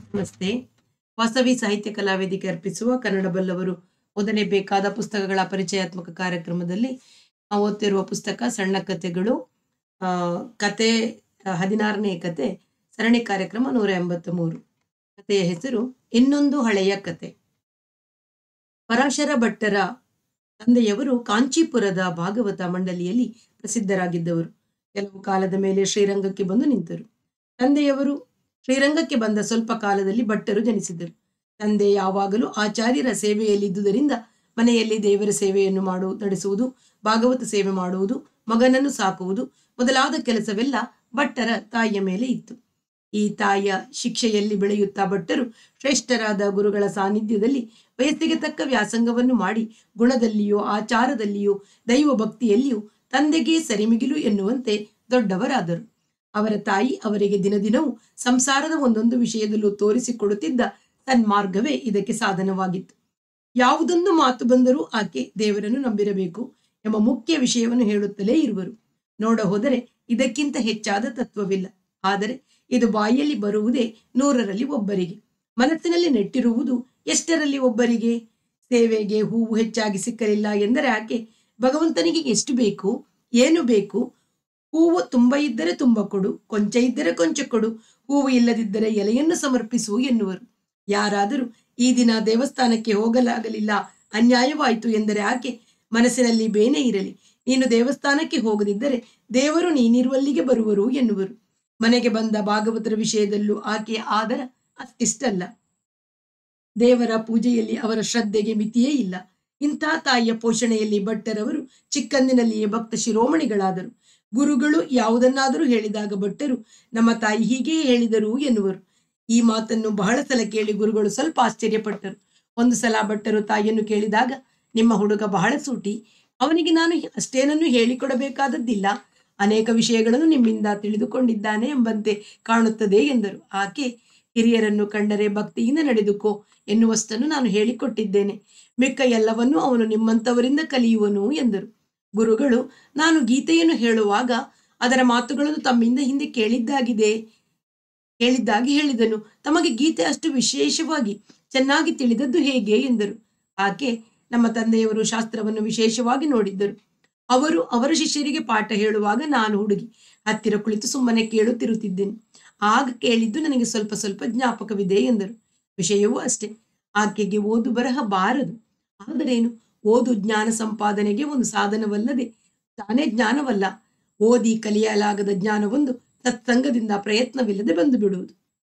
ನಮಸ್ತೆ ವಾಸವಿ ಸಾಹಿತ್ಯ ಕಲಾವೇದಿಕೆ ಅರ್ಪಿಸುವ ಕನ್ನಡ ಬಲ್ಲವರು ಓದನೆ ಬೇಕಾದ ಪುಸ್ತಕಗಳ ಪರಿಚಯಾತ್ಮಕ ಕಾರ್ಯಕ್ರಮದಲ್ಲಿ ನಾವು ಓದ್ತಿರುವ ಪುಸ್ತಕ ಸಣ್ಣ ಕಥೆಗಳು ಆ, ಕತೆ ಆ, ಹದಿನಾರನೇ ಕತೆ ಸರಣಿ ಕಾರ್ಯಕ್ರಮ ನೂರ ಎಂಬತ್ತ ಮೂರು ಕಥೆಯ ಹೆಸರು ಇನ್ನೊಂದು ಹಳೆಯ ಕತೆ ಪರಾಶರ ಭಟ್ಟರ ತಂದೆಯವರು ಕಾಂಚೀಪುರದ ಭಾಗವತ ಮಂಡಳಿಯಲ್ಲಿ ಪ್ರಸಿದ್ಧರಾಗಿದ್ದವರು ಕೆಲವು ಕಾಲದ ಮೇಲೆ ಶ್ರೀರಂಗಕ್ಕೆ ಬಂದು ನಿಂತರು ತಂದೆಯವರು ಶ್ರೀರಂಗಕ್ಕೆ ಬಂದ ಸ್ವಲ್ಪ ಕಾಲದಲ್ಲಿ ಭಟ್ಟರು ಜನಿಸಿದರು ತಂದೆ ಯಾವಾಗಲೂ ಆಚಾರ್ಯರ ಸೇವೆಯಲ್ಲಿದ್ದುದರಿಂದ ಮನೆಯಲ್ಲಿ ದೇವರ ಸೇವೆಯನ್ನು ಮಾಡು ನಡೆಸುವುದು ಭಾಗವತ ಸೇವೆ ಮಾಡುವುದು ಮಗನನ್ನು ಸಾಕುವುದು ಮೊದಲಾದ ಕೆಲಸವೆಲ್ಲ ಭಟ್ಟರ ತಾಯಿಯ ಮೇಲೆ ಇತ್ತು ಈ ತಾಯಿಯ ಶಿಕ್ಷೆಯಲ್ಲಿ ಬೆಳೆಯುತ್ತಾ ಭಟ್ಟರು ಶ್ರೇಷ್ಠರಾದ ಗುರುಗಳ ಸಾನ್ನಿಧ್ಯದಲ್ಲಿ ವಯಸ್ಸಿಗೆ ತಕ್ಕ ವ್ಯಾಸಂಗವನ್ನು ಮಾಡಿ ಗುಣದಲ್ಲಿಯೂ ಆಚಾರದಲ್ಲಿಯೂ ದೈವ ಭಕ್ತಿಯಲ್ಲಿಯೂ ತಂದೆಗೆ ಸರಿಮಿಗಿಲು ಎನ್ನುವಂತೆ ದೊಡ್ಡವರಾದರು ಅವರ ತಾಯಿ ಅವರಿಗೆ ದಿನದಿನವೂ ಸಂಸಾರದ ಒಂದೊಂದು ವಿಷಯದಲ್ಲೂ ತೋರಿಸಿಕೊಡುತ್ತಿದ್ದ ಸನ್ಮಾರ್ಗವೇ ಇದಕ್ಕೆ ಸಾಧನವಾಗಿತ್ತು ಯಾವುದೊಂದು ಮಾತು ಬಂದರೂ ಆಕೆ ದೇವರನ್ನು ನಂಬಿರಬೇಕು ಎಂಬ ಮುಖ್ಯ ವಿಷಯವನ್ನು ಹೇಳುತ್ತಲೇ ಇರುವರು ನೋಡ ಹೋದರೆ ಇದಕ್ಕಿಂತ ಹೆಚ್ಚಾದ ತತ್ವವಿಲ್ಲ ಆದರೆ ಇದು ಬಾಯಲ್ಲಿ ಬರುವುದೇ ನೂರರಲ್ಲಿ ಒಬ್ಬರಿಗೆ ಮನಸ್ಸಿನಲ್ಲಿ ನೆಟ್ಟಿರುವುದು ಎಷ್ಟರಲ್ಲಿ ಒಬ್ಬರಿಗೆ ಸೇವೆಗೆ ಹೂವು ಹೆಚ್ಚಾಗಿ ಸಿಕ್ಕಲಿಲ್ಲ ಎಂದರೆ ಆಕೆ ಭಗವಂತನಿಗೆ ಎಷ್ಟು ಬೇಕು ಏನು ಬೇಕು ಹೂವು ತುಂಬ ಇದ್ದರೆ ತುಂಬ ಕೊಡು ಕೊಂಚ ಇದ್ದರೆ ಕೊಂಚ ಕೊಡು ಹೂವು ಇಲ್ಲದಿದ್ದರೆ ಎಲೆಯನ್ನು ಸಮರ್ಪಿಸು ಎನ್ನುವರು ಯಾರಾದರೂ ಈ ದಿನ ದೇವಸ್ಥಾನಕ್ಕೆ ಹೋಗಲಾಗಲಿಲ್ಲ ಅನ್ಯಾಯವಾಯಿತು ಎಂದರೆ ಆಕೆ ಮನಸ್ಸಿನಲ್ಲಿ ಬೇನೆ ಇರಲಿ ನೀನು ದೇವಸ್ಥಾನಕ್ಕೆ ಹೋಗದಿದ್ದರೆ ದೇವರು ನೀನಿರುವಲ್ಲಿಗೆ ಬರುವರು ಎನ್ನುವರು ಮನೆಗೆ ಬಂದ ಭಾಗವತರ ವಿಷಯದಲ್ಲೂ ಆಕೆಯ ಆದರ ಅಷ್ಟಿಷ್ಟಲ್ಲ ದೇವರ ಪೂಜೆಯಲ್ಲಿ ಅವರ ಶ್ರದ್ಧೆಗೆ ಮಿತಿಯೇ ಇಲ್ಲ ಇಂಥ ತಾಯಿಯ ಪೋಷಣೆಯಲ್ಲಿ ಭಟ್ಟರವರು ಚಿಕ್ಕಂದಿನಲ್ಲಿಯೇ ಭಕ್ತ ಶಿರೋಮಣಿಗಳಾದರು ಗುರುಗಳು ಯಾವುದನ್ನಾದರೂ ಹೇಳಿದಾಗ ಭಟ್ಟರು ನಮ್ಮ ತಾಯಿ ಹೀಗೆಯೇ ಹೇಳಿದರು ಎನ್ನುವರು ಈ ಮಾತನ್ನು ಬಹಳ ಸಲ ಕೇಳಿ ಗುರುಗಳು ಸ್ವಲ್ಪ ಆಶ್ಚರ್ಯಪಟ್ಟರು ಒಂದು ಸಲ ಭಟ್ಟರು ತಾಯಿಯನ್ನು ಕೇಳಿದಾಗ ನಿಮ್ಮ ಹುಡುಗ ಬಹಳ ಸೂಟಿ ಅವನಿಗೆ ನಾನು ಅಷ್ಟೇನನ್ನು ಹೇಳಿಕೊಡಬೇಕಾದದ್ದಿಲ್ಲ ಅನೇಕ ವಿಷಯಗಳನ್ನು ನಿಮ್ಮಿಂದ ತಿಳಿದುಕೊಂಡಿದ್ದಾನೆ ಎಂಬಂತೆ ಕಾಣುತ್ತದೆ ಎಂದರು ಆಕೆ ಹಿರಿಯರನ್ನು ಕಂಡರೆ ಭಕ್ತಿಯಿಂದ ನಡೆದುಕೋ ಎನ್ನುವಷ್ಟನ್ನು ನಾನು ಹೇಳಿಕೊಟ್ಟಿದ್ದೇನೆ ಮಿಕ್ಕ ಎಲ್ಲವನ್ನೂ ಅವನು ನಿಮ್ಮಂಥವರಿಂದ ಕಲಿಯುವನು ಎಂದರು ಗುರುಗಳು ನಾನು ಗೀತೆಯನ್ನು ಹೇಳುವಾಗ ಅದರ ಮಾತುಗಳನ್ನು ತಮ್ಮಿಂದ ಹಿಂದೆ ಕೇಳಿದ್ದಾಗಿದೆ ಕೇಳಿದ್ದಾಗಿ ಹೇಳಿದನು ತಮಗೆ ಗೀತೆ ಅಷ್ಟು ವಿಶೇಷವಾಗಿ ಚೆನ್ನಾಗಿ ತಿಳಿದದ್ದು ಹೇಗೆ ಎಂದರು ಆಕೆ ನಮ್ಮ ತಂದೆಯವರು ಶಾಸ್ತ್ರವನ್ನು ವಿಶೇಷವಾಗಿ ನೋಡಿದ್ದರು ಅವರು ಅವರ ಶಿಷ್ಯರಿಗೆ ಪಾಠ ಹೇಳುವಾಗ ನಾನು ಹುಡುಗಿ ಹತ್ತಿರ ಕುಳಿತು ಸುಮ್ಮನೆ ಕೇಳುತ್ತಿರುತ್ತಿದ್ದೇನೆ ಆಗ ಕೇಳಿದ್ದು ನನಗೆ ಸ್ವಲ್ಪ ಸ್ವಲ್ಪ ಜ್ಞಾಪಕವಿದೆ ಎಂದರು ವಿಷಯವೂ ಅಷ್ಟೇ ಆಕೆಗೆ ಓದು ಬರಹ ಬಾರದು ಆದರೇನು ಓದು ಜ್ಞಾನ ಸಂಪಾದನೆಗೆ ಒಂದು ಸಾಧನವಲ್ಲದೆ ತಾನೇ ಜ್ಞಾನವಲ್ಲ ಓದಿ ಕಲಿಯಲಾಗದ ಜ್ಞಾನವೊಂದು ಸತ್ಸಂಗದಿಂದ ಪ್ರಯತ್ನವಿಲ್ಲದೆ ಬಂದು ಬಿಡುವುದು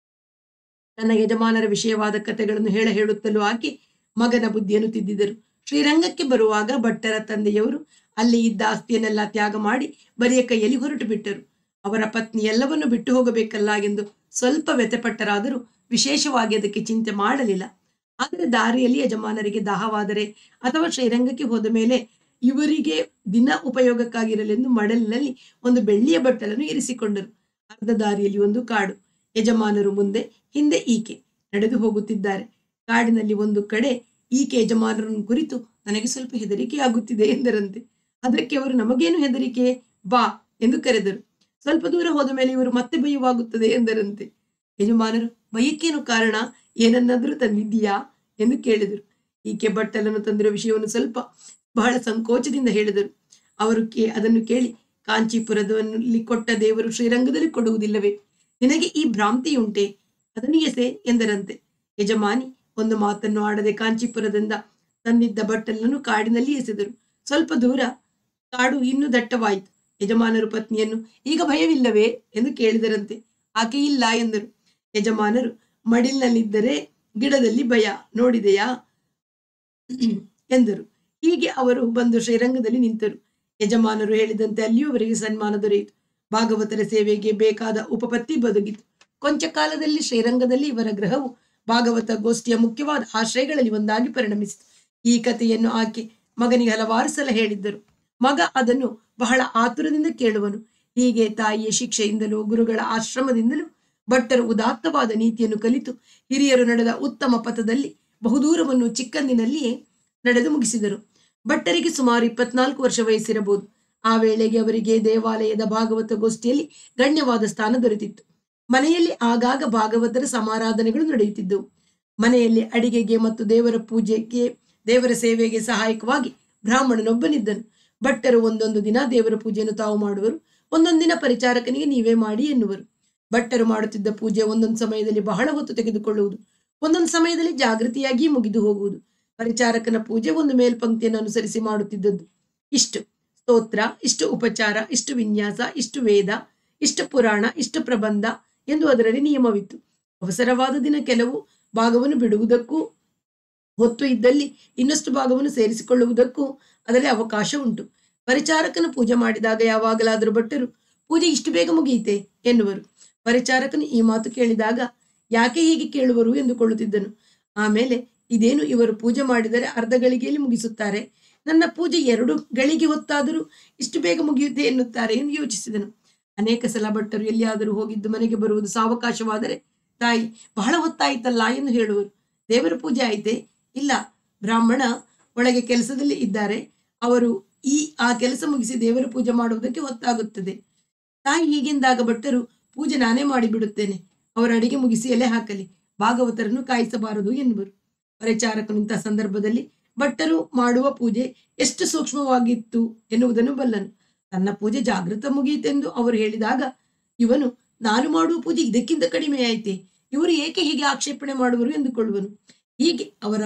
ತನ್ನ ಯಜಮಾನರ ವಿಷಯವಾದ ಕಥೆಗಳನ್ನು ಹೇಳ ಹೇಳುತ್ತಲೂ ಆಕೆ ಮಗನ ಬುದ್ಧಿಯನ್ನು ತಿದ್ದಿದರು ಶ್ರೀರಂಗಕ್ಕೆ ಬರುವಾಗ ಭಟ್ಟರ ತಂದೆಯವರು ಅಲ್ಲಿ ಇದ್ದ ಆಸ್ತಿಯನ್ನೆಲ್ಲ ತ್ಯಾಗ ಮಾಡಿ ಬರಿಯ ಕೈಯಲ್ಲಿ ಹೊರಟು ಬಿಟ್ಟರು ಅವರ ಪತ್ನಿ ಎಲ್ಲವನ್ನು ಬಿಟ್ಟು ಹೋಗಬೇಕಲ್ಲ ಎಂದು ಸ್ವಲ್ಪ ವ್ಯಥೆಪಟ್ಟರಾದರೂ ವಿಶೇಷವಾಗಿ ಅದಕ್ಕೆ ಚಿಂತೆ ಮಾಡಲಿಲ್ಲ ಆದರೆ ದಾರಿಯಲ್ಲಿ ಯಜಮಾನರಿಗೆ ದಾಹವಾದರೆ ಅಥವಾ ಶ್ರೀರಂಗಕ್ಕೆ ಹೋದ ಮೇಲೆ ಇವರಿಗೆ ದಿನ ಉಪಯೋಗಕ್ಕಾಗಿರಲೆಂದು ಮಡಲಿನಲ್ಲಿ ಒಂದು ಬೆಳ್ಳಿಯ ಬಟ್ಟಲನ್ನು ಇರಿಸಿಕೊಂಡರು ಅರ್ಧ ದಾರಿಯಲ್ಲಿ ಒಂದು ಕಾಡು ಯಜಮಾನರು ಮುಂದೆ ಹಿಂದೆ ಈಕೆ ನಡೆದು ಹೋಗುತ್ತಿದ್ದಾರೆ ಕಾಡಿನಲ್ಲಿ ಒಂದು ಕಡೆ ಈಕೆ ಯಜಮಾನರನ್ನು ಕುರಿತು ನನಗೆ ಸ್ವಲ್ಪ ಹೆದರಿಕೆ ಆಗುತ್ತಿದೆ ಎಂದರಂತೆ ಅದಕ್ಕೆ ಅವರು ನಮಗೇನು ಹೆದರಿಕೆ ಬಾ ಎಂದು ಕರೆದರು ಸ್ವಲ್ಪ ದೂರ ಹೋದ ಮೇಲೆ ಇವರು ಮತ್ತೆ ಭಯವಾಗುತ್ತದೆ ಎಂದರಂತೆ ಯಜಮಾನರು ಭಯಕ್ಕೇನು ಕಾರಣ ಏನನ್ನಾದರೂ ತಂದಿದ್ದೀಯಾ ಎಂದು ಕೇಳಿದರು ಈಕೆ ಬಟ್ಟಲನ್ನು ತಂದಿರೋ ವಿಷಯವನ್ನು ಸ್ವಲ್ಪ ಬಹಳ ಸಂಕೋಚದಿಂದ ಹೇಳಿದರು ಅವರು ಕೇ ಅದನ್ನು ಕೇಳಿ ಕಾಂಚೀಪುರದಲ್ಲಿ ಕೊಟ್ಟ ದೇವರು ಶ್ರೀರಂಗದಲ್ಲಿ ಕೊಡುವುದಿಲ್ಲವೇ ನಿನಗೆ ಈ ಭ್ರಾಂತಿಯುಂಟೆ ಅದನ್ನು ಎಸೆ ಎಂದರಂತೆ ಯಜಮಾನಿ ಒಂದು ಮಾತನ್ನು ಆಡದೆ ಕಾಂಚೀಪುರದಿಂದ ತಂದಿದ್ದ ಬಟ್ಟಲನ್ನು ಕಾಡಿನಲ್ಲಿ ಎಸೆದರು ಸ್ವಲ್ಪ ದೂರ ಕಾಡು ಇನ್ನೂ ದಟ್ಟವಾಯಿತು ಯಜಮಾನರು ಪತ್ನಿಯನ್ನು ಈಗ ಭಯವಿಲ್ಲವೇ ಎಂದು ಕೇಳಿದರಂತೆ ಆಕೆ ಇಲ್ಲ ಎಂದರು ಯಜಮಾನರು ಮಡಿಲ್ನಲ್ಲಿದ್ದರೆ ಗಿಡದಲ್ಲಿ ಭಯ ನೋಡಿದೆಯಾ ಎಂದರು ಹೀಗೆ ಅವರು ಬಂದು ಶ್ರೀರಂಗದಲ್ಲಿ ನಿಂತರು ಯಜಮಾನರು ಹೇಳಿದಂತೆ ಅಲ್ಲಿಯೂ ಅವರಿಗೆ ಸನ್ಮಾನ ದೊರೆಯಿತು ಭಾಗವತರ ಸೇವೆಗೆ ಬೇಕಾದ ಉಪಪತ್ತಿ ಬದುಕಿತು ಕೊಂಚ ಕಾಲದಲ್ಲಿ ಶ್ರೀರಂಗದಲ್ಲಿ ಇವರ ಗ್ರಹವು ಭಾಗವತ ಗೋಷ್ಠಿಯ ಮುಖ್ಯವಾದ ಆಶ್ರಯಗಳಲ್ಲಿ ಒಂದಾಗಿ ಪರಿಣಮಿಸಿತು ಈ ಕಥೆಯನ್ನು ಆಕೆ ಮಗನಿಗೆ ಹಲವಾರು ಸಲ ಹೇಳಿದ್ದರು ಮಗ ಅದನ್ನು ಬಹಳ ಆತುರದಿಂದ ಕೇಳುವನು ಹೀಗೆ ತಾಯಿಯ ಶಿಕ್ಷೆಯಿಂದಲೂ ಗುರುಗಳ ಆಶ್ರಮದಿಂದಲೂ ಭಟ್ಟರು ಉದಾತ್ತವಾದ ನೀತಿಯನ್ನು ಕಲಿತು ಹಿರಿಯರು ನಡೆದ ಉತ್ತಮ ಪಥದಲ್ಲಿ ಬಹುದೂರವನ್ನು ಚಿಕ್ಕಂದಿನಲ್ಲಿಯೇ ನಡೆದು ಮುಗಿಸಿದರು ಭಟ್ಟರಿಗೆ ಸುಮಾರು ಇಪ್ಪತ್ನಾಲ್ಕು ವರ್ಷ ವಯಸ್ಸಿರಬಹುದು ಆ ವೇಳೆಗೆ ಅವರಿಗೆ ದೇವಾಲಯದ ಭಾಗವತ ಗೋಷ್ಠಿಯಲ್ಲಿ ಗಣ್ಯವಾದ ಸ್ಥಾನ ದೊರೆತಿತ್ತು ಮನೆಯಲ್ಲಿ ಆಗಾಗ ಭಾಗವತರ ಸಮಾರಾಧನೆಗಳು ನಡೆಯುತ್ತಿದ್ದವು ಮನೆಯಲ್ಲಿ ಅಡಿಗೆಗೆ ಮತ್ತು ದೇವರ ಪೂಜೆಗೆ ದೇವರ ಸೇವೆಗೆ ಸಹಾಯಕವಾಗಿ ಬ್ರಾಹ್ಮಣನೊಬ್ಬನಿದ್ದನು ಭಟ್ಟರು ಒಂದೊಂದು ದಿನ ದೇವರ ಪೂಜೆಯನ್ನು ತಾವು ಮಾಡುವರು ಒಂದೊಂದು ದಿನ ಪರಿಚಾರಕನಿಗೆ ನೀವೇ ಮಾಡಿ ಎನ್ನುವರು ಭಟ್ಟರು ಮಾಡುತ್ತಿದ್ದ ಪೂಜೆ ಒಂದೊಂದು ಸಮಯದಲ್ಲಿ ಬಹಳ ಹೊತ್ತು ತೆಗೆದುಕೊಳ್ಳುವುದು ಒಂದೊಂದು ಸಮಯದಲ್ಲಿ ಜಾಗೃತಿಯಾಗಿ ಮುಗಿದು ಹೋಗುವುದು ಪರಿಚಾರಕನ ಪೂಜೆ ಒಂದು ಮೇಲ್ಪಂಕ್ತಿಯನ್ನು ಅನುಸರಿಸಿ ಮಾಡುತ್ತಿದ್ದದ್ದು ಇಷ್ಟು ಸ್ತೋತ್ರ ಇಷ್ಟು ಉಪಚಾರ ಇಷ್ಟು ವಿನ್ಯಾಸ ಇಷ್ಟು ವೇದ ಇಷ್ಟು ಪುರಾಣ ಇಷ್ಟು ಪ್ರಬಂಧ ಎಂದು ಅದರಲ್ಲಿ ನಿಯಮವಿತ್ತು ಅವಸರವಾದ ದಿನ ಕೆಲವು ಭಾಗವನ್ನು ಬಿಡುವುದಕ್ಕೂ ಹೊತ್ತು ಇದ್ದಲ್ಲಿ ಇನ್ನಷ್ಟು ಭಾಗವನ್ನು ಸೇರಿಸಿಕೊಳ್ಳುವುದಕ್ಕೂ ಅದರಲ್ಲಿ ಅವಕಾಶ ಉಂಟು ಪರಿಚಾರಕನ ಪೂಜೆ ಮಾಡಿದಾಗ ಯಾವಾಗಲಾದರೂ ಭಟ್ಟರು ಪೂಜೆ ಇಷ್ಟು ಬೇಗ ಮುಗಿಯಿತೆ ಎನ್ನುವರು ಪರಿಚಾರಕನು ಈ ಮಾತು ಕೇಳಿದಾಗ ಯಾಕೆ ಹೀಗೆ ಕೇಳುವರು ಎಂದುಕೊಳ್ಳುತ್ತಿದ್ದನು ಆಮೇಲೆ ಇದೇನು ಇವರು ಪೂಜೆ ಮಾಡಿದರೆ ಅರ್ಧ ಗಳಿಗೆಯಲ್ಲಿ ಮುಗಿಸುತ್ತಾರೆ ನನ್ನ ಪೂಜೆ ಎರಡು ಗಳಿಗೆ ಹೊತ್ತಾದರೂ ಇಷ್ಟು ಬೇಗ ಮುಗಿಯುತ್ತೆ ಎನ್ನುತ್ತಾರೆ ಎಂದು ಯೋಚಿಸಿದನು ಅನೇಕ ಸಲ ಭಟ್ಟರು ಎಲ್ಲಿಯಾದರೂ ಹೋಗಿದ್ದು ಮನೆಗೆ ಬರುವುದು ಸಾವಕಾಶವಾದರೆ ತಾಯಿ ಬಹಳ ಹೊತ್ತಾಯಿತಲ್ಲ ಎಂದು ಹೇಳುವರು ದೇವರ ಪೂಜೆ ಆಯಿತೆ ಇಲ್ಲ ಬ್ರಾಹ್ಮಣ ಒಳಗೆ ಕೆಲಸದಲ್ಲಿ ಇದ್ದಾರೆ ಅವರು ಈ ಆ ಕೆಲಸ ಮುಗಿಸಿ ದೇವರ ಪೂಜೆ ಮಾಡುವುದಕ್ಕೆ ಹೊತ್ತಾಗುತ್ತದೆ ತಾಯಿ ಹೀಗೆಂದಾಗ ಭಟ್ಟರು ಪೂಜೆ ನಾನೇ ಮಾಡಿಬಿಡುತ್ತೇನೆ ಅವರ ಅಡಿಗೆ ಮುಗಿಸಿ ಎಲೆ ಹಾಕಲಿ ಭಾಗವತರನ್ನು ಕಾಯಿಸಬಾರದು ಎನ್ನುವರು ಪರಿಚಾರಕನು ಇಂಥ ಸಂದರ್ಭದಲ್ಲಿ ಭಟ್ಟರು ಮಾಡುವ ಪೂಜೆ ಎಷ್ಟು ಸೂಕ್ಷ್ಮವಾಗಿತ್ತು ಎನ್ನುವುದನ್ನು ಬಲ್ಲನು ತನ್ನ ಪೂಜೆ ಜಾಗೃತ ಮುಗಿಯಿತೆಂದು ಅವರು ಹೇಳಿದಾಗ ಇವನು ನಾನು ಮಾಡುವ ಪೂಜೆ ಇದಕ್ಕಿಂತ ಕಡಿಮೆ ಆಯಿತೆ ಇವರು ಏಕೆ ಹೀಗೆ ಆಕ್ಷೇಪಣೆ ಮಾಡುವರು ಎಂದುಕೊಳ್ಳುವನು ಹೀಗೆ ಅವರ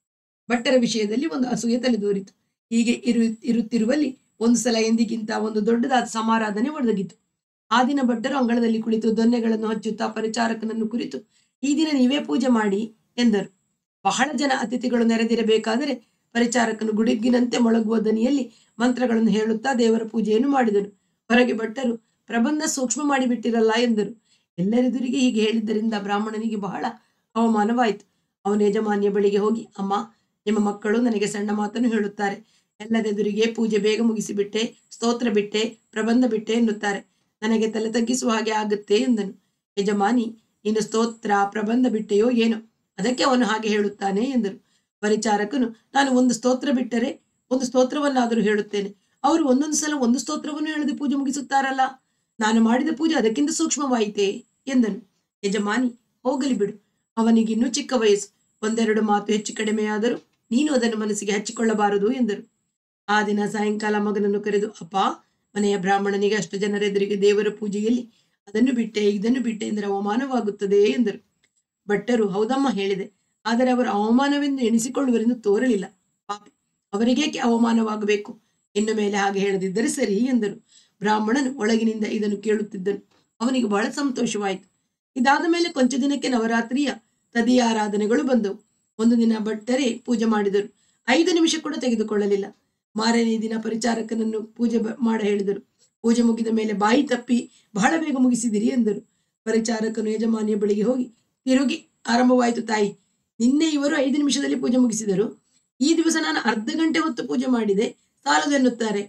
ಭಟ್ಟರ ವಿಷಯದಲ್ಲಿ ಒಂದು ಅಸೂಯೆ ತಲೆದೋರಿತು ಹೀಗೆ ಇರು ಇರುತ್ತಿರುವಲ್ಲಿ ಒಂದು ಸಲ ಎಂದಿಗಿಂತ ಒಂದು ದೊಡ್ಡದಾದ ಸಮಾರಾಧನೆ ಒದಗಿತು ಆ ದಿನ ಭಟ್ಟರು ಅಂಗಳದಲ್ಲಿ ಕುಳಿತು ದೊನ್ನೆಗಳನ್ನು ಹಚ್ಚುತ್ತಾ ಪರಿಚಾರಕನನ್ನು ಕುರಿತು ಈ ದಿನ ನೀವೇ ಪೂಜೆ ಮಾಡಿ ಎಂದರು ಬಹಳ ಜನ ಅತಿಥಿಗಳು ನೆರೆದಿರಬೇಕಾದರೆ ಪರಿಚಾರಕನು ಗುಡುಗಿನಂತೆ ಮೊಳಗುವ ದನಿಯಲ್ಲಿ ಮಂತ್ರಗಳನ್ನು ಹೇಳುತ್ತಾ ದೇವರ ಪೂಜೆಯನ್ನು ಮಾಡಿದನು ಹೊರಗೆ ಭಟ್ಟರು ಪ್ರಬಂಧ ಸೂಕ್ಷ್ಮ ಮಾಡಿಬಿಟ್ಟಿರಲ್ಲ ಎಂದರು ಎಲ್ಲರೆದುರಿಗೆ ಹೀಗೆ ಹೇಳಿದ್ದರಿಂದ ಬ್ರಾಹ್ಮಣನಿಗೆ ಬಹಳ ಅವಮಾನವಾಯಿತು ಅವನ ಯಜಮಾನಿಯ ಬಳಿಗೆ ಹೋಗಿ ಅಮ್ಮ ನಿಮ್ಮ ಮಕ್ಕಳು ನನಗೆ ಸಣ್ಣ ಮಾತನ್ನು ಹೇಳುತ್ತಾರೆ ಎಲ್ಲರೆದುರಿಗೆ ಪೂಜೆ ಬೇಗ ಮುಗಿಸಿಬಿಟ್ಟೆ ಸ್ತೋತ್ರ ಬಿಟ್ಟೆ ಪ್ರಬಂಧ ಬಿಟ್ಟೆ ಎನ್ನುತ್ತಾರೆ ನನಗೆ ತಲೆ ತಗ್ಗಿಸುವ ಹಾಗೆ ಆಗುತ್ತೆ ಎಂದನು ಯಜಮಾನಿ ನೀನು ಸ್ತೋತ್ರ ಪ್ರಬಂಧ ಬಿಟ್ಟೆಯೋ ಏನೋ ಅದಕ್ಕೆ ಅವನು ಹಾಗೆ ಹೇಳುತ್ತಾನೆ ಎಂದರು ಪರಿಚಾರಕನು ನಾನು ಒಂದು ಸ್ತೋತ್ರ ಬಿಟ್ಟರೆ ಒಂದು ಸ್ತೋತ್ರವನ್ನಾದರೂ ಹೇಳುತ್ತೇನೆ ಅವರು ಒಂದೊಂದು ಸಲ ಒಂದು ಸ್ತೋತ್ರವನ್ನು ಹೇಳದೆ ಪೂಜೆ ಮುಗಿಸುತ್ತಾರಲ್ಲ ನಾನು ಮಾಡಿದ ಪೂಜೆ ಅದಕ್ಕಿಂತ ಸೂಕ್ಷ್ಮವಾಯಿತೇ ಎಂದನು ಯಜಮಾನಿ ಹೋಗಲಿ ಬಿಡು ಅವನಿಗಿನ್ನೂ ಚಿಕ್ಕ ವಯಸ್ಸು ಒಂದೆರಡು ಮಾತು ಹೆಚ್ಚು ಕಡಿಮೆಯಾದರೂ ನೀನು ಅದನ್ನು ಮನಸ್ಸಿಗೆ ಹಚ್ಚಿಕೊಳ್ಳಬಾರದು ಎಂದರು ಆ ದಿನ ಸಾಯಂಕಾಲ ಮಗನನ್ನು ಕರೆದು ಅಪ್ಪ ಮನೆಯ ಬ್ರಾಹ್ಮಣನಿಗೆ ಅಷ್ಟು ಜನರೆದುರಿಗೆ ದೇವರ ಪೂಜೆಯಲ್ಲಿ ಅದನ್ನು ಬಿಟ್ಟೆ ಇದನ್ನು ಬಿಟ್ಟೆ ಎಂದರೆ ಅವಮಾನವಾಗುತ್ತದೆ ಎಂದರು ಭಟ್ಟರು ಹೌದಮ್ಮ ಹೇಳಿದೆ ಆದರೆ ಅವರು ಅವಮಾನವೆಂದು ಎಣಿಸಿಕೊಳ್ಳುವರೆಂದು ತೋರಲಿಲ್ಲ ಪಾಪ ಅವರಿಗೇಕೆ ಅವಮಾನವಾಗಬೇಕು ಇನ್ನು ಮೇಲೆ ಹಾಗೆ ಹೇಳದಿದ್ದರೆ ಸರಿ ಎಂದರು ಬ್ರಾಹ್ಮಣನು ಒಳಗಿನಿಂದ ಇದನ್ನು ಕೇಳುತ್ತಿದ್ದನು ಅವನಿಗೆ ಬಹಳ ಸಂತೋಷವಾಯಿತು ಇದಾದ ಮೇಲೆ ಕೊಂಚ ದಿನಕ್ಕೆ ನವರಾತ್ರಿಯ ತದಿಯ ಆರಾಧನೆಗಳು ಬಂದವು ಒಂದು ದಿನ ಭಟ್ಟರೇ ಪೂಜೆ ಮಾಡಿದರು ಐದು ನಿಮಿಷ ಕೂಡ ತೆಗೆದುಕೊಳ್ಳಲಿಲ್ಲ ಮಾರನೇ ದಿನ ಪರಿಚಾರಕನನ್ನು ಪೂಜೆ ಬ- ಮಾಡ ಹೇಳಿದರು ಪೂಜೆ ಮುಗಿದ ಮೇಲೆ ಬಾಯಿ ತಪ್ಪಿ ಬಹಳ ಬೇಗ ಮುಗಿಸಿದಿರಿ ಎಂದರು ಪರಿಚಾರಕನು ಯಜಮಾನಿಯ ಬಳಿಗೆ ಹೋಗಿ ತಿರುಗಿ ಆರಂಭವಾಯಿತು ತಾಯಿ ನಿನ್ನೆ ಇವರು ಐದು ನಿಮಿಷದಲ್ಲಿ ಪೂಜೆ ಮುಗಿಸಿದರು ಈ ದಿವಸ ನಾನು ಅರ್ಧ ಗಂಟೆ ಹೊತ್ತು ಪೂಜೆ ಮಾಡಿದೆ ಸಾಲದು ಎನ್ನುತ್ತಾರೆ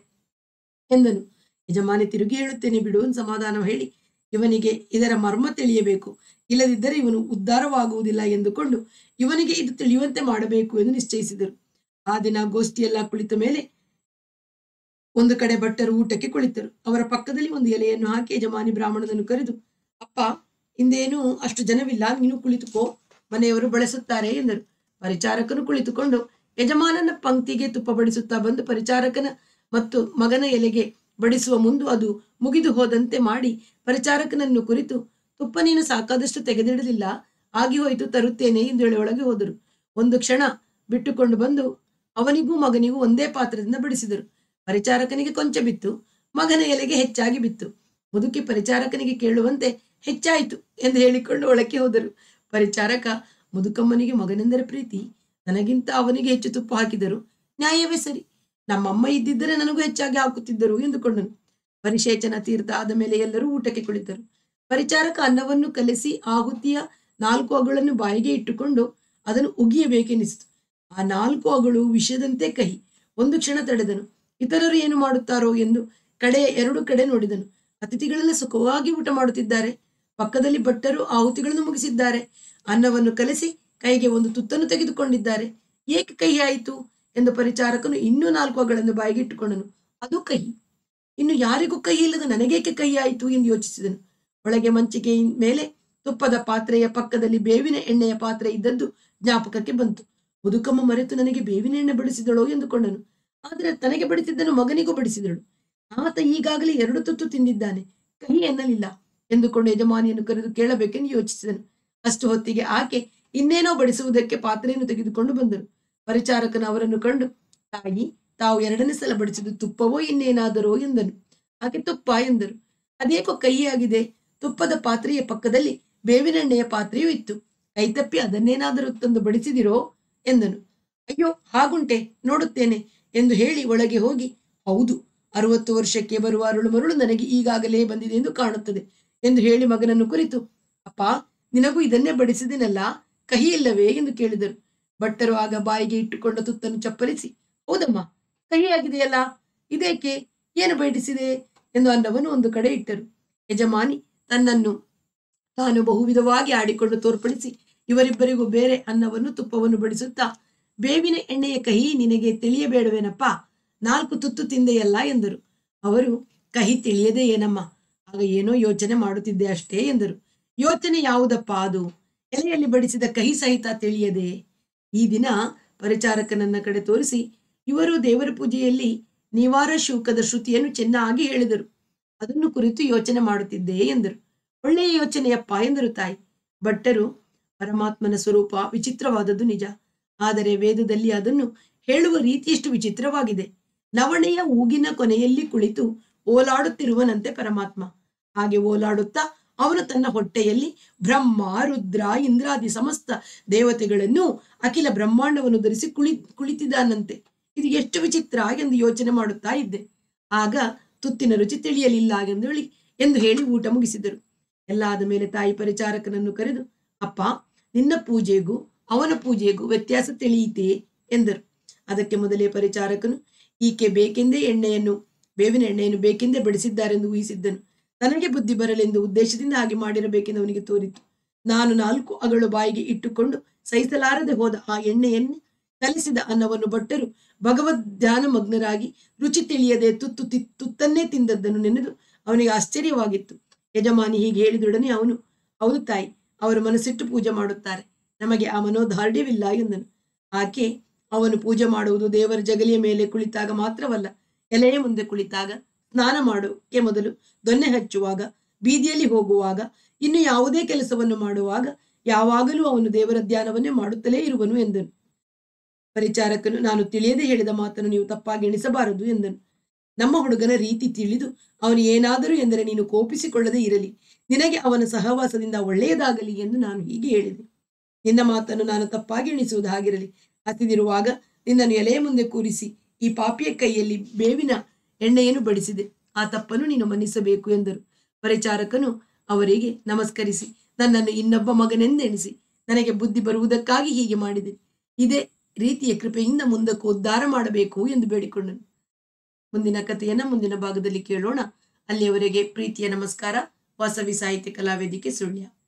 ಎಂದನು ಯಜಮಾನಿ ತಿರುಗಿ ಹೇಳುತ್ತೇನೆ ಬಿಡು ಎಂದು ಸಮಾಧಾನ ಹೇಳಿ ಇವನಿಗೆ ಇದರ ಮರ್ಮ ತಿಳಿಯಬೇಕು ಇಲ್ಲದಿದ್ದರೆ ಇವನು ಉದ್ಧಾರವಾಗುವುದಿಲ್ಲ ಎಂದುಕೊಂಡು ಇವನಿಗೆ ಇದು ತಿಳಿಯುವಂತೆ ಮಾಡಬೇಕು ಎಂದು ನಿಶ್ಚಯಿಸಿದರು ಆ ದಿನ ಗೋಷ್ಠಿಯೆಲ್ಲ ಕುಳಿತ ಮೇಲೆ ಒಂದು ಕಡೆ ಭಟ್ಟರು ಊಟಕ್ಕೆ ಕುಳಿತರು ಅವರ ಪಕ್ಕದಲ್ಲಿ ಒಂದು ಎಲೆಯನ್ನು ಹಾಕಿ ಯಜಮಾನಿ ಬ್ರಾಹ್ಮಣನನ್ನು ಕರೆದು ಅಪ್ಪ ಇಂದೇನು ಅಷ್ಟು ಜನವಿಲ್ಲ ನೀನು ಕುಳಿತುಕೋ ಮನೆಯವರು ಬಳಸುತ್ತಾರೆ ಎಂದರು ಪರಿಚಾರಕನು ಕುಳಿತುಕೊಂಡು ಯಜಮಾನನ ಪಂಕ್ತಿಗೆ ತುಪ್ಪ ಬಡಿಸುತ್ತಾ ಬಂದು ಪರಿಚಾರಕನ ಮತ್ತು ಮಗನ ಎಲೆಗೆ ಬಡಿಸುವ ಮುಂದು ಅದು ಮುಗಿದು ಹೋದಂತೆ ಮಾಡಿ ಪರಿಚಾರಕನನ್ನು ಕುರಿತು ತುಪ್ಪ ನೀನು ಸಾಕಾದಷ್ಟು ತೆಗೆದಿಡಲಿಲ್ಲ ಆಗಿ ಹೋಯಿತು ತರುತ್ತೇನೆ ಎಂದು ಹೇಳಿ ಒಳಗೆ ಹೋದರು ಒಂದು ಕ್ಷಣ ಬಿಟ್ಟುಕೊಂಡು ಬಂದು ಅವನಿಗೂ ಮಗನಿಗೂ ಒಂದೇ ಪಾತ್ರದಿಂದ ಬಡಿಸಿದರು ಪರಿಚಾರಕನಿಗೆ ಕೊಂಚ ಬಿತ್ತು ಮಗನ ಎಲೆಗೆ ಹೆಚ್ಚಾಗಿ ಬಿತ್ತು ಮುದುಕಿ ಪರಿಚಾರಕನಿಗೆ ಕೇಳುವಂತೆ ಹೆಚ್ಚಾಯಿತು ಎಂದು ಹೇಳಿಕೊಂಡು ಒಳಕ್ಕೆ ಹೋದರು ಪರಿಚಾರಕ ಮುದುಕಮ್ಮನಿಗೆ ಮಗನೆಂದರೆ ಪ್ರೀತಿ ನನಗಿಂತ ಅವನಿಗೆ ಹೆಚ್ಚು ತುಪ್ಪ ಹಾಕಿದರು ನ್ಯಾಯವೇ ಸರಿ ನಮ್ಮಮ್ಮ ಇದ್ದಿದ್ದರೆ ನನಗೂ ಹೆಚ್ಚಾಗಿ ಹಾಕುತ್ತಿದ್ದರು ಎಂದುಕೊಂಡನು ಪರಿಶೇಚನ ತೀರ್ಥ ಆದ ಮೇಲೆ ಎಲ್ಲರೂ ಊಟಕ್ಕೆ ಕುಳಿತರು ಪರಿಚಾರಕ ಅನ್ನವನ್ನು ಕಲಿಸಿ ಆಹುತಿಯ ನಾಲ್ಕು ಅಗಳನ್ನು ಬಾಯಿಗೆ ಇಟ್ಟುಕೊಂಡು ಅದನ್ನು ಉಗಿಯಬೇಕೆನಿಸಿತು ಆ ನಾಲ್ಕು ಅಗಳು ವಿಷದಂತೆ ಕಹಿ ಒಂದು ಕ್ಷಣ ತಡೆದನು ಇತರರು ಏನು ಮಾಡುತ್ತಾರೋ ಎಂದು ಕಡೆಯ ಎರಡು ಕಡೆ ನೋಡಿದನು ಅತಿಥಿಗಳೆಲ್ಲ ಸುಖವಾಗಿ ಊಟ ಮಾಡುತ್ತಿದ್ದಾರೆ ಪಕ್ಕದಲ್ಲಿ ಭಟ್ಟರು ಆಹುತಿಗಳನ್ನು ಮುಗಿಸಿದ್ದಾರೆ ಅನ್ನವನ್ನು ಕಲಸಿ ಕೈಗೆ ಒಂದು ತುತ್ತನ್ನು ತೆಗೆದುಕೊಂಡಿದ್ದಾರೆ ಏಕೆ ಕಹಿ ಆಯಿತು ಎಂದು ಪರಿಚಾರಕನು ಇನ್ನೂ ನಾಲ್ಕು ಅಗಳನ್ನು ಬಾಯಿಗೆ ಇಟ್ಟುಕೊಂಡನು ಅದು ಕಹಿ ಇನ್ನು ಯಾರಿಗೂ ಕಹಿ ಇಲ್ಲದ ನನಗೇಕೆ ಕಹಿ ಆಯಿತು ಎಂದು ಯೋಚಿಸಿದನು ಒಳಗೆ ಮಂಚಿಗೆ ಮೇಲೆ ತುಪ್ಪದ ಪಾತ್ರೆಯ ಪಕ್ಕದಲ್ಲಿ ಬೇವಿನ ಎಣ್ಣೆಯ ಪಾತ್ರೆ ಇದ್ದದ್ದು ಜ್ಞಾಪಕಕ್ಕೆ ಬಂತು ಮುದುಕಮ್ಮ ಮರೆತು ನನಗೆ ಬೇವಿನ ಎಣ್ಣೆ ಬಡಿಸಿದಳೋ ಎಂದುಕೊಂಡನು ಆದರೆ ತನಗೆ ಬಡಿಸಿದ್ದನ್ನು ಮಗನಿಗೂ ಬಡಿಸಿದಳು ಆತ ಈಗಾಗಲೇ ಎರಡು ತುತ್ತು ತಿಂದಿದ್ದಾನೆ ಕಹಿ ಎನ್ನಲಿಲ್ಲ ಎಂದುಕೊಂಡು ಯಜಮಾನಿಯನ್ನು ಕರೆದು ಕೇಳಬೇಕೆಂದು ಯೋಚಿಸಿದನು ಅಷ್ಟು ಹೊತ್ತಿಗೆ ಆಕೆ ಇನ್ನೇನೋ ಬಡಿಸುವುದಕ್ಕೆ ಪಾತ್ರೆಯನ್ನು ತೆಗೆದುಕೊಂಡು ಬಂದರು ಪರಿಚಾರಕನು ಅವರನ್ನು ಕಂಡು ತಾಯಿ ತಾವು ಎರಡನೇ ಸಲ ಬಡಿಸಿದ್ದು ತುಪ್ಪವೋ ಇನ್ನೇನಾದರೋ ಎಂದನು ಆಕೆ ತುಪ್ಪ ಎಂದರು ಅದೇಕೋ ಕಹಿಯಾಗಿದೆ ತುಪ್ಪದ ಪಾತ್ರೆಯ ಪಕ್ಕದಲ್ಲಿ ಬೇವಿನೆಣ್ಣೆಯ ಪಾತ್ರೆಯೂ ಇತ್ತು ಕೈತಪ್ಪಿ ಅದನ್ನೇನಾದರೂ ತಂದು ಬಡಿಸಿದಿರೋ ಎಂದನು ಅಯ್ಯೋ ಹಾಗುಂಟೆ ನೋಡುತ್ತೇನೆ ಎಂದು ಹೇಳಿ ಒಳಗೆ ಹೋಗಿ ಹೌದು ಅರವತ್ತು ವರ್ಷಕ್ಕೆ ಬರುವ ಅರುಳು ಮರುಳು ನನಗೆ ಈಗಾಗಲೇ ಬಂದಿದೆ ಎಂದು ಕಾಣುತ್ತದೆ ಎಂದು ಹೇಳಿ ಮಗನನ್ನು ಕುರಿತು ಅಪ್ಪ ನಿನಗೂ ಇದನ್ನೇ ಬಡಿಸಿದಿನಲ್ಲ ಕಹಿ ಇಲ್ಲವೇ ಎಂದು ಕೇಳಿದರು ಭಟ್ಟರು ಆಗ ಬಾಯಿಗೆ ಇಟ್ಟುಕೊಂಡ ತುತ್ತನ್ನು ಚಪ್ಪಲಿಸಿ ಹೌದಮ್ಮ ಕಹಿಯಾಗಿದೆಯಲ್ಲ ಇದೇಕೆ ಏನು ಬಡಿಸಿದೆ ಎಂದು ಅನ್ನವನ್ನು ಒಂದು ಕಡೆ ಇಟ್ಟರು ಯಜಮಾನಿ ತನ್ನನ್ನು ತಾನು ಬಹುವಿಧವಾಗಿ ಆಡಿಕೊಂಡು ತೋರ್ಪಡಿಸಿ ಇವರಿಬ್ಬರಿಗೂ ಬೇರೆ ಅನ್ನವನ್ನು ತುಪ್ಪವನ್ನು ಬಡಿಸುತ್ತಾ ಬೇವಿನ ಎಣ್ಣೆಯ ಕಹಿ ನಿನಗೆ ತಿಳಿಯಬೇಡವೇನಪ್ಪ ನಾಲ್ಕು ತುತ್ತು ತಿಂದೆಯಲ್ಲ ಎಂದರು ಅವರು ಕಹಿ ತಿಳಿಯದೆ ಏನಮ್ಮ ಆಗ ಏನೋ ಯೋಚನೆ ಮಾಡುತ್ತಿದ್ದೆ ಅಷ್ಟೇ ಎಂದರು ಯೋಚನೆ ಯಾವುದಪ್ಪ ಅದು ಎಲೆಯಲ್ಲಿ ಬಡಿಸಿದ ಕಹಿ ಸಹಿತ ತಿಳಿಯದೆ ಈ ದಿನ ಪರಿಚಾರಕನನ್ನ ಕಡೆ ತೋರಿಸಿ ಇವರು ದೇವರ ಪೂಜೆಯಲ್ಲಿ ನಿವಾರ ಶುಲ್ಕದ ಶ್ರುತಿಯನ್ನು ಚೆನ್ನಾಗಿ ಹೇಳಿದರು ಅದನ್ನು ಕುರಿತು ಯೋಚನೆ ಮಾಡುತ್ತಿದ್ದೆ ಎಂದರು ಒಳ್ಳೆಯ ಯೋಚನೆಯಪ್ಪ ಎಂದರು ತಾಯಿ ಭಟ್ಟರು ಪರಮಾತ್ಮನ ಸ್ವರೂಪ ವಿಚಿತ್ರವಾದದ್ದು ನಿಜ ಆದರೆ ವೇದದಲ್ಲಿ ಅದನ್ನು ಹೇಳುವ ರೀತಿಯಷ್ಟು ವಿಚಿತ್ರವಾಗಿದೆ ನವಣೆಯ ಊಗಿನ ಕೊನೆಯಲ್ಲಿ ಕುಳಿತು ಓಲಾಡುತ್ತಿರುವನಂತೆ ಪರಮಾತ್ಮ ಹಾಗೆ ಓಲಾಡುತ್ತಾ ಅವನು ತನ್ನ ಹೊಟ್ಟೆಯಲ್ಲಿ ಬ್ರಹ್ಮ ರುದ್ರ ಇಂದ್ರಾದಿ ಸಮಸ್ತ ದೇವತೆಗಳನ್ನು ಅಖಿಲ ಬ್ರಹ್ಮಾಂಡವನ್ನು ಧರಿಸಿ ಕುಳಿ ಕುಳಿತಿದ್ದಾನಂತೆ ಇದು ಎಷ್ಟು ವಿಚಿತ್ರ ಎಂದು ಯೋಚನೆ ಮಾಡುತ್ತಾ ಇದ್ದೆ ಆಗ ತುತ್ತಿನ ರುಚಿ ತಿಳಿಯಲಿಲ್ಲ ಎಂದು ಹೇಳಿ ಎಂದು ಹೇಳಿ ಊಟ ಮುಗಿಸಿದರು ಎಲ್ಲ ಆದ ಮೇಲೆ ತಾಯಿ ಪರಿಚಾರಕನನ್ನು ಕರೆದು ಅಪ್ಪ ನಿನ್ನ ಪೂಜೆಗೂ ಅವನ ಪೂಜೆಗೂ ವ್ಯತ್ಯಾಸ ತಿಳಿಯಿತೇ ಎಂದರು ಅದಕ್ಕೆ ಮೊದಲೇ ಪರಿಚಾರಕನು ಈಕೆ ಬೇಕೆಂದೇ ಎಣ್ಣೆಯನ್ನು ಬೇವಿನ ಎಣ್ಣೆಯನ್ನು ಬೇಕೆಂದೇ ಬಡಿಸಿದ್ದಾರೆಂದು ಊಹಿಸಿದ್ದನು ತನಗೆ ಬುದ್ಧಿ ಬರಲೆಂದು ಉದ್ದೇಶದಿಂದ ಹಾಗೆ ಮಾಡಿರಬೇಕೆಂದು ಅವನಿಗೆ ತೋರಿತು ನಾನು ನಾಲ್ಕು ಅಗಳು ಬಾಯಿಗೆ ಇಟ್ಟುಕೊಂಡು ಸಹಿಸಲಾರದೆ ಹೋದ ಆ ಎಣ್ಣೆಯನ್ನು ಕಲಿಸಿದ ಅನ್ನವನ್ನು ಭಟ್ಟರು ಭಗವದ್ ಧ್ಯಾನ ಮಗ್ನರಾಗಿ ರುಚಿ ತಿಳಿಯದೆ ತುತ್ತು ತಿ ತುತ್ತನ್ನೇ ತಿಂದದ್ದನ್ನು ನೆನೆದು ಅವನಿಗೆ ಆಶ್ಚರ್ಯವಾಗಿತ್ತು ಯಜಮಾನಿ ಹೀಗೆ ಹೇಳಿದೊಡನೆ ಅವನು ಹೌದು ತಾಯಿ ಅವರು ಮನಸ್ಸಿಟ್ಟು ಪೂಜೆ ಮಾಡುತ್ತಾರೆ ನಮಗೆ ಆ ಮನೋದಾರ್ಢ್ಯವಿಲ್ಲ ಎಂದನು ಆಕೆ ಅವನು ಪೂಜೆ ಮಾಡುವುದು ದೇವರ ಜಗಲಿಯ ಮೇಲೆ ಕುಳಿತಾಗ ಮಾತ್ರವಲ್ಲ ಎಲೆಯ ಮುಂದೆ ಕುಳಿತಾಗ ಸ್ನಾನ ಮಾಡೋಕೆ ಮೊದಲು ದೊನ್ನೆ ಹಚ್ಚುವಾಗ ಬೀದಿಯಲ್ಲಿ ಹೋಗುವಾಗ ಇನ್ನು ಯಾವುದೇ ಕೆಲಸವನ್ನು ಮಾಡುವಾಗ ಯಾವಾಗಲೂ ಅವನು ದೇವರ ಧ್ಯಾನವನ್ನೇ ಮಾಡುತ್ತಲೇ ಇರುವನು ಎಂದನು ಪರಿಚಾರಕನು ನಾನು ತಿಳಿಯದೆ ಹೇಳಿದ ಮಾತನ್ನು ನೀವು ತಪ್ಪಾಗಿ ಎಣಿಸಬಾರದು ಎಂದನು ನಮ್ಮ ಹುಡುಗನ ರೀತಿ ತಿಳಿದು ಅವನು ಏನಾದರೂ ಎಂದರೆ ನೀನು ಕೋಪಿಸಿಕೊಳ್ಳದೆ ಇರಲಿ ನಿನಗೆ ಅವನ ಸಹವಾಸದಿಂದ ಒಳ್ಳೆಯದಾಗಲಿ ಎಂದು ನಾನು ಹೀಗೆ ಹೇಳಿದೆ ನಿನ್ನ ಮಾತನ್ನು ನಾನು ತಪ್ಪಾಗಿ ಎಣಿಸುವುದು ಹಾಗಿರಲಿ ಹಸಿದಿರುವಾಗ ನಿನ್ನನ್ನು ಎಲೆಯ ಮುಂದೆ ಕೂರಿಸಿ ಈ ಪಾಪಿಯ ಕೈಯಲ್ಲಿ ಬೇವಿನ ಎಣ್ಣೆಯನ್ನು ಬಡಿಸಿದೆ ಆ ತಪ್ಪನ್ನು ನೀನು ಮನ್ನಿಸಬೇಕು ಎಂದರು ಪರಿಚಾರಕನು ಅವರಿಗೆ ನಮಸ್ಕರಿಸಿ ನನ್ನನ್ನು ಇನ್ನೊಬ್ಬ ಮಗನೆಂದೆಣಿಸಿ ನನಗೆ ಬುದ್ಧಿ ಬರುವುದಕ್ಕಾಗಿ ಹೀಗೆ ಮಾಡಿದೆ ಇದೇ ರೀತಿಯ ಕೃಪೆಯಿಂದ ಮುಂದಕ್ಕೂ ಉದ್ಧಾರ ಮಾಡಬೇಕು ಎಂದು ಬೇಡಿಕೊಂಡನು ಮುಂದಿನ ಕಥೆಯನ್ನ ಮುಂದಿನ ಭಾಗದಲ್ಲಿ ಕೇಳೋಣ ಅಲ್ಲಿಯವರೆಗೆ ಪ್ರೀತಿಯ ನಮಸ್ಕಾರ ವಾಸವಿ ಸಾಹಿತ್ಯ ಕಲಾವೇದಿಕೆ ಸುಳ್ಯ